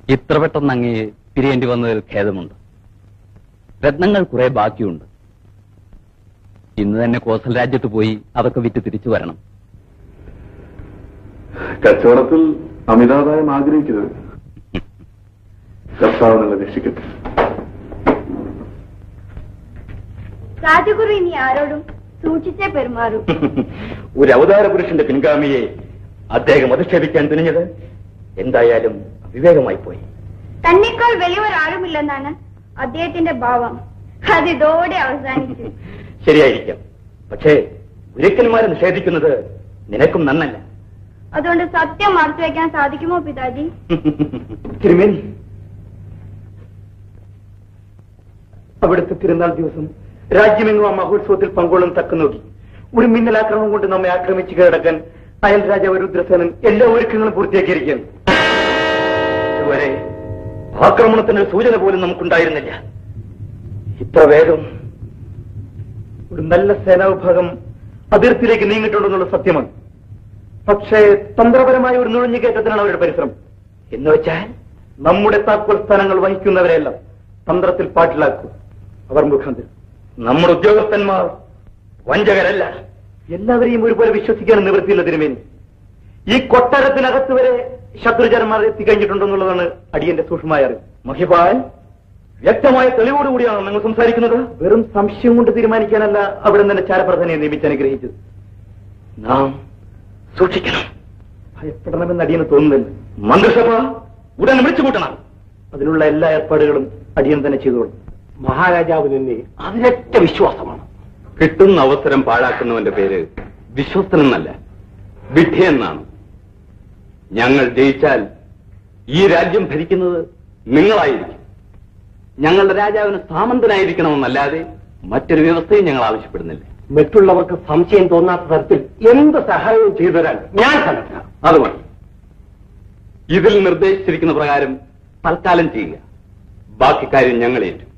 ഇത്ര പെട്ടെന്ന് അങ്ങേ പിരിയേണ്ടി വന്നതിൽ ഖേദമുണ്ട് രത്നങ്ങൾ കുറെ ബാക്കിയുണ്ട് ഇന്ന് തന്നെ കോസൽ രാജ്യത്ത് പോയി അതൊക്കെ വിറ്റ് തിരിച്ചു വരണം കച്ചവടത്തിൽ അമിതാദായം ആഗ്രഹിക്കരുത് കർത്താവ് നിങ്ങളെ രക്ഷിക്കട്ടെ രാജഗുരു ഇനി ആരോടും സൂക്ഷിച്ചേ പെരുമാറും ഒരു അവതാര പുരുഷന്റെ പിൻഗാമിയെ അദ്ദേഹം അധിക്ഷേപിക്കാൻ തുനിഞ്ഞത് എന്തായാലും വിവേകമായി പോയി തന്നെക്കാൾ വലിയൊരാളുമില്ലെന്നാണ് അദ്ദേഹത്തിന്റെ ഭാവം അത് ഇതോടെ അവസാനിച്ചു ശരിയായിരിക്കാം പക്ഷേ ഗുരുക്കന്മാരെ നിഷേധിക്കുന്നത് നിനക്കും നന്നല്ല അതുകൊണ്ട് സത്യം മറച്ചു വെക്കാൻ സാധിക്കുമോ പിതാജി തിരുമേനി അവിടുത്തെ തിരുനാൾ ദിവസം രാജ്യമെങ്ങും ആ മഹോത്സവത്തിൽ പങ്കുകൊള്ളും തക്ക നോക്കി ഒരു മിന്നലാക്രമണം കൊണ്ട് നമ്മെ ആക്രമിച്ച് കീഴടക്കാൻ അയൽ രാജാവ് രുദ്രസേനൻ എല്ലാ ഒരുക്കങ്ങളും പൂർത്തിയാക്കിയിരിക്കുകയാണ് ഇതുവരെ ആക്രമണത്തിന് ഒരു സൂചന പോലും നമുക്കുണ്ടായിരുന്നില്ല ഇത്ര വേഗം ഒരു നല്ല സേനാവിഭാഗം അതിർത്തിയിലേക്ക് നീങ്ങിയിട്ടുണ്ടെന്നുള്ള സത്യമാണ് പക്ഷേ തന്ത്രപരമായ ഒരു നുഴഞ്ഞുകയറ്റത്തിനാണ് അവരുടെ പരിശ്രമം എന്ന് വെച്ചാൽ നമ്മുടെ താക്കോൽ സ്ഥാനങ്ങൾ വഹിക്കുന്നവരെല്ലാം തന്ത്രത്തിൽ പാട്ടിലാക്കും അവർ മുഖാന്തരം നമ്മുടെ ഉദ്യോഗസ്ഥന്മാർ വഞ്ചകരല്ല എല്ലാവരെയും ഒരുപോലെ വിശ്വസിക്കാൻ നിവൃത്തിയില്ല തിരുമേനി ഈ കൊട്ടാരത്തിനകത്ത് വരെ ശത്രുചരന്മാർ എത്തിക്കഴിഞ്ഞിട്ടുണ്ടെന്നുള്ളതാണ് അടിയന്റെ സൂക്ഷ്മമായ അറിവ് മഹിപാൽ വ്യക്തമായ തെളിവോടുകൂടിയാണ് നിങ്ങൾ സംസാരിക്കുന്നത് വെറും സംശയം കൊണ്ട് തീരുമാനിക്കാനല്ല അവിടെ തന്നെ ചാരപ്രധാനെ നിയമിച്ച് അനുഗ്രഹിച്ചത് നാം സൂക്ഷിക്കണം ഭയപ്പെടണമെന്ന് അടിയന് തോന്നുന്നില്ല മന്ത്രിസഭ ഉടൻ വിളിച്ചു കൂട്ടണം അതിനുള്ള എല്ലാ ഏർപ്പാടുകളും അടിയൻ തന്നെ ചെയ്തോളും മഹാരാജാവ് നിന്നെ അതിരറ്റ വിശ്വാസമാണ് കിട്ടുന്ന അവസരം പാഴാക്കുന്നവന്റെ പേര് വിശ്വസ്തനെന്നല്ല വിഡ്ഢിയെന്നാണ് ഞങ്ങൾ ജയിച്ചാൽ ഈ രാജ്യം ഭരിക്കുന്നത് നിങ്ങളായിരിക്കും ഞങ്ങളുടെ രാജാവിന് സാമന്തനായിരിക്കണമെന്നല്ലാതെ മറ്റൊരു വ്യവസ്ഥയും ഞങ്ങൾ ആവശ്യപ്പെടുന്നില്ല മറ്റുള്ളവർക്ക് സംശയം തോന്നാത്ത തരത്തിൽ എന്ത് സഹായവും ചെയ്തു തരാൻ ഞാൻ സന്നദ്ധ അത് മതി ഇതിൽ നിർദ്ദേശിച്ചിരിക്കുന്ന പ്രകാരം തൽക്കാലം ചെയ്യുക ബാക്കി കാര്യം ഞങ്ങൾ ഏറ്റു